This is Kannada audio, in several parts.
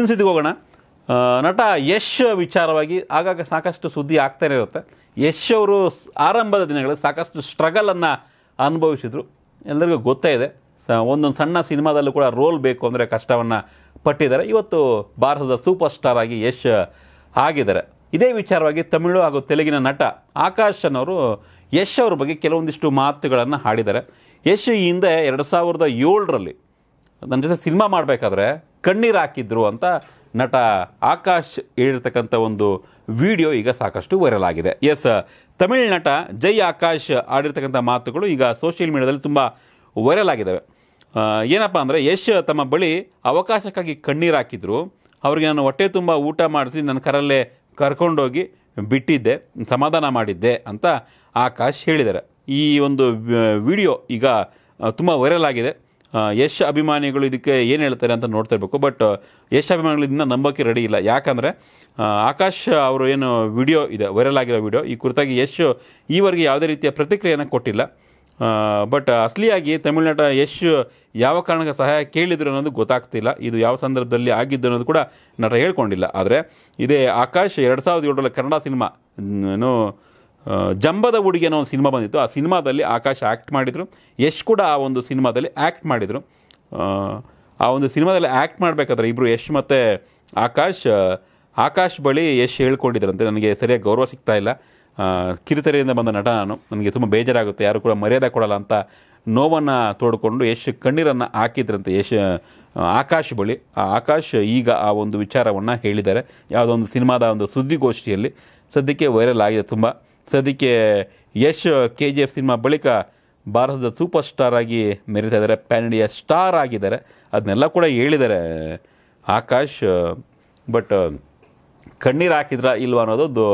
ಮುಂದಿನ ಸುದ್ದಿಗೆ ಹೋಗೋಣ ಆ, ನಟ ಯಶ್ ವಿಚಾರವಾಗಿ ಆಗಾಗ ಸಾಕಷ್ಟು ಸುದ್ದಿ ಆಗ್ತಾನೆ ಇರುತ್ತೆ ಯಶ್ ಅವರು ಸ್- ಆರಂಭದ ದಿನಗಳಲ್ಲಿ ಸಾಕಷ್ಟು ಸ್ಟ್ರಗಲನ್ನು ಅನುಭವಿಸಿದರು ಎಲ್ಲರಿಗೂ ಗೊತ್ತೇ ಇದೆ ಸ ಒಂದೊಂದು ಸಣ್ಣ ಸಿನಿಮಾದಲ್ಲೂ ಕೂಡ ರೋಲ್ ಬೇಕು ಅಂದರೆ ಕಷ್ಟವನ್ನು ಪಟ್ಟಿದ್ದಾರೆ ಇವತ್ತು ಭಾರತದ ಸೂಪರ್ ಸ್ಟಾರ್ ಆಗಿ ಯಶ್ ಆಗಿದ್ದಾರೆ ಇದೇ ವಿಚಾರವಾಗಿ ತಮಿಳು ಹಾಗೂ ತೆಲುಗಿನ ನಟ ಆಕಾಶ್ ಅನ್ನೋರು ಯಶ್ ಅವ್ರ ಬಗ್ಗೆ ಕೆಲವೊಂದಿಷ್ಟು ಮಾತುಗಳನ್ನು ಹಾಡಿದ್ದಾರೆ ಯಶ್ ಈ ಹಿಂದೆ ಎರಡು ಸಾವಿರದ ಏಳರಲ್ಲಿ ನನ್ನ ಜೊತೆ ಸಿನಿಮಾ ಮಾಡಬೇಕಾದ್ರೆ ಕಣ್ಣೀರು ಹಾಕಿದ್ರು ಅಂತ ನಟ ಆಕಾಶ್ ಹೇಳಿರ್ತಕ್ಕಂಥ ಒಂದು ವಿಡಿಯೋ ಈಗ ಸಾಕಷ್ಟು ವೈರಲ್ ಆಗಿದೆ ಎಸ್ ತಮಿಳ್ ನಟ ಜೈ ಆಕಾಶ್ ಆಡಿರ್ತಕ್ಕಂಥ ಮಾತುಗಳು ಈಗ ಸೋಷಿಯಲ್ ಮೀಡಿಯಾದಲ್ಲಿ ತುಂಬ ವೈರಲ್ ಆಗಿದ್ದಾವೆ ಆ, ಏನಪ್ಪ ಅಂದರೆ ಯಶ್ ತಮ್ಮ ಬಳಿ ಅವಕಾಶಕ್ಕಾಗಿ ಕಣ್ಣೀರು ಹಾಕಿದ್ರು ಅವ್ರಿಗೆ ನಾನು ಹೊಟ್ಟೆ ತುಂಬ ಊಟ ಮಾಡಿಸಿ ನನ್ನ ಕರಲ್ಲೇ ಕರ್ಕೊಂಡೋಗಿ ಬಿಟ್ಟಿದ್ದೆ ಸಮಾಧಾನ ಮಾಡಿದ್ದೆ ಅಂತ ಆಕಾಶ್ ಹೇಳಿದ್ದಾರೆ ಈ ಒಂದು ವಿಡಿಯೋ ಈಗ ತುಂಬ ವೈರಲ್ ಆಗಿದೆ ಆ, ಯಶ್ ಅಭಿಮಾನಿಗಳು ಇದಕ್ಕೆ ಏನು ಹೇಳ್ತಾರೆ ಅಂತ ನೋಡ್ತಾ ಇರಬೇಕು ಬಟ್ ಯಶ್ ಅಭಿಮಾನಿಗಳು ಇದನ್ನ ನಂಬೋಕ್ಕೆ ರೆಡಿ ಇಲ್ಲ ಯಾಕಂದರೆ ಆಕಾಶ್ ಅವರು ಏನು ವಿಡಿಯೋ ಇದೆ ವೈರಲ್ ಆಗಿರೋ ವಿಡಿಯೋ ಈ ಕುರಿತಾಗಿ ಯಶ್ ಈವರೆಗೆ ಯಾವುದೇ ರೀತಿಯ ಪ್ರತಿಕ್ರಿಯೆಯನ್ನು ಕೊಟ್ಟಿಲ್ಲ ಬಟ್ ಅಸಲಿಯಾಗಿ ತಮಿಳುನಾಡ ಯಶ್ ಯಾವ ಕಾರಣಕ್ಕೆ ಸಹಾಯ ಕೇಳಿದ್ರು ಅನ್ನೋದು ಗೊತ್ತಾಗ್ತಿಲ್ಲ ಇದು ಯಾವ ಸಂದರ್ಭದಲ್ಲಿ ಆಗಿದ್ದು ಅನ್ನೋದು ಕೂಡ ನಟ ಹೇಳ್ಕೊಂಡಿಲ್ಲ ಆದರೆ ಇದೇ ಆಕಾಶ್ ಎರಡು ಸಾವಿರದ ಏಳರಲ್ಲಿ ಕನ್ನಡ ಸಿನಿಮಾ ಏನು ಆ, ಜಂಬದ ಹುಡುಗಿ ಅನ್ನೋ ಒಂದು ಸಿನಿಮಾ ಬಂದಿತ್ತು ಆ ಸಿನಿಮಾದಲ್ಲಿ ಆಕಾಶ್ ಆ್ಯಕ್ಟ್ ಮಾಡಿದರು ಯಶ್ ಕೂಡ ಆ ಒಂದು ಸಿನಿಮಾದಲ್ಲಿ ಆ್ಯಕ್ಟ್ ಮಾಡಿದರು ಆ, ಆ ಒಂದು ಸಿನಿಮಾದಲ್ಲಿ ಆ್ಯಕ್ಟ್ ಮಾಡಬೇಕಾದ್ರೆ ಇಬ್ಬರು ಯಶ್ ಮತ್ತು ಆಕಾಶ್ ಆ, ಆಕಾಶ್ ಬಳಿ ಯಶ್ ಹೇಳ್ಕೊಂಡಿದ್ರಂತೆ ನನಗೆ ಸರಿಯಾಗಿ ಗೌರವ ಸಿಗ್ತಾ ಇಲ್ಲ ಆ, ಕಿರುತೆರೆಯಿಂದ ಬಂದ ನಟ ನಾನು ನನಗೆ ತುಂಬ ಬೇಜಾರಾಗುತ್ತೆ ಯಾರು ಕೂಡ ಮರ್ಯಾದೆ ಕೊಡಲ್ಲ ಅಂತ ನೋವನ್ನು ತೋಡ್ಕೊಂಡು ಯಶ್ ಕಣ್ಣೀರನ್ನು ಹಾಕಿದ್ರಂತೆ ಯಶ್ ಆ, ಆಕಾಶ್ ಬಳಿ ಆ ಆಕಾಶ್ ಈಗ ಆ ಒಂದು ವಿಚಾರವನ್ನು ಹೇಳಿದ್ದಾರೆ ಯಾವುದೋ ಒಂದು ಸಿನಿಮಾದ ಒಂದು ಸುದ್ದಿಗೋಷ್ಠಿಯಲ್ಲಿ ಸದ್ಯಕ್ಕೆ ವೈರಲ್ ಆಗಿದೆ ತುಂಬ ಸದ್ಯಕ್ಕೆ Yash K G F cinema ಬಳಿಕ ಭಾರತದ ಸೂಪರ್ ಸ್ಟಾರ್ ಆಗಿ ಮೆರೀತಾ ಇದ್ದಾರೆ ಪ್ಯಾನ್ ಇಂಡಿಯಾ ಸ್ಟಾರ್ ಆಗಿದ್ದಾರೆ ಅದನ್ನೆಲ್ಲ ಕೂಡ ಹೇಳಿದ್ದಾರೆ ಆಕಾಶ್ ಬಟ್ ಕಣ್ಣೀರು ಹಾಕಿದ್ರ ಇಲ್ವಾ ಅನ್ನೋದು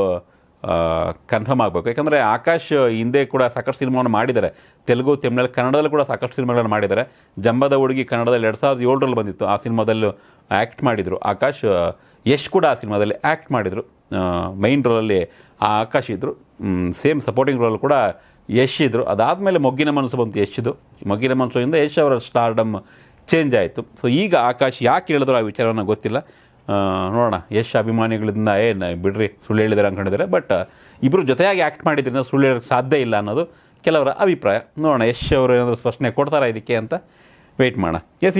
ಕನ್ಫರ್ಮ್ ಆಗಬೇಕು ಯಾಕಂದರೆ ಆಕಾಶ್ ಹಿಂದೆ ಕೂಡ ಸಾಕಷ್ಟು ಸಿನಿಮಾವನ್ನು ಮಾಡಿದ್ದಾರೆ ತೆಲುಗು ತಮಿಳಲ್ಲಿ ಕನ್ನಡದಲ್ಲೂ ಕೂಡ ಸಾಕಷ್ಟು ಸಿನಿಮಾಗಳನ್ನು ಮಾಡಿದ್ದಾರೆ ಜಂಬದ ಹುಡುಗಿ ಕನ್ನಡದಲ್ಲಿ ಎರಡು ಸಾವಿರದ ಏಳರಲ್ಲಿ ಬಂದಿತ್ತು ಆ ಸಿನಿಮಾದಲ್ಲೂ ಆ್ಯಕ್ಟ್ ಮಾಡಿದರು ಆಕಾಶ್ ಯಶ್ ಕೂಡ ಆ ಸಿನಿಮಾದಲ್ಲಿ ಆ್ಯಕ್ಟ್ ಮಾಡಿದರು ಮೈನ್ ರೋಲಲ್ಲಿ ಆ ಆಕಾಶ್ ಇದ್ದರು ಸೇಮ್ ಸಪೋರ್ಟಿಂಗ್ ರೋಲ್ ಕೂಡ ಯಶ್ ಇದ್ದರು ಅದಾದಮೇಲೆ ಮೊಗ್ಗಿನ ಮನಸ್ಸು ಬಂತು ಯಶ್ದು ಮೊಗ್ಗಿನ ಮನಸ್ಸಿಂದ ಯಶ್ ಅವರ ಸ್ಟಾರ್ಡಮ್ ಚೇಂಜ್ ಆಯಿತು ಸೊ ಈಗ ಆಕಾಶ್ ಯಾಕೆ ಹೇಳಿದ್ರು ಆ ವಿಚಾರವನ್ನು ಗೊತ್ತಿಲ್ಲ ಆ, ನೋಡೋಣ ಯಶ್ ಅಭಿಮಾನಿಗಳಿಂದ ಏನು ಬಿಡ್ರಿ ಸುಳ್ಳು ಹೇಳಿದ್ದಾರೆ ಅಂದ್ಕೊಂಡಿದ್ದಾರೆ ಬಟ್ ಇಬ್ಬರು ಜೊತೆಯಾಗಿ ಆ್ಯಕ್ಟ್ ಮಾಡಿದ್ರಿಂದ ಸುಳ್ಳು ಹೇಳೋಕ್ಕೆ ಸಾಧ್ಯ ಇಲ್ಲ ಅನ್ನೋದು ಕೆಲವರ ಅಭಿಪ್ರಾಯ ನೋಡೋಣ ಯಶ್ ಅವರು ಏನಾದರೂ ಸ್ಪಷ್ಟನೆ ಕೊಡ್ತಾರಾ ಇದಕ್ಕೆ ಅಂತ ವೆಯ್ಟ್ ಮಾಡೋಣ ಎಸ್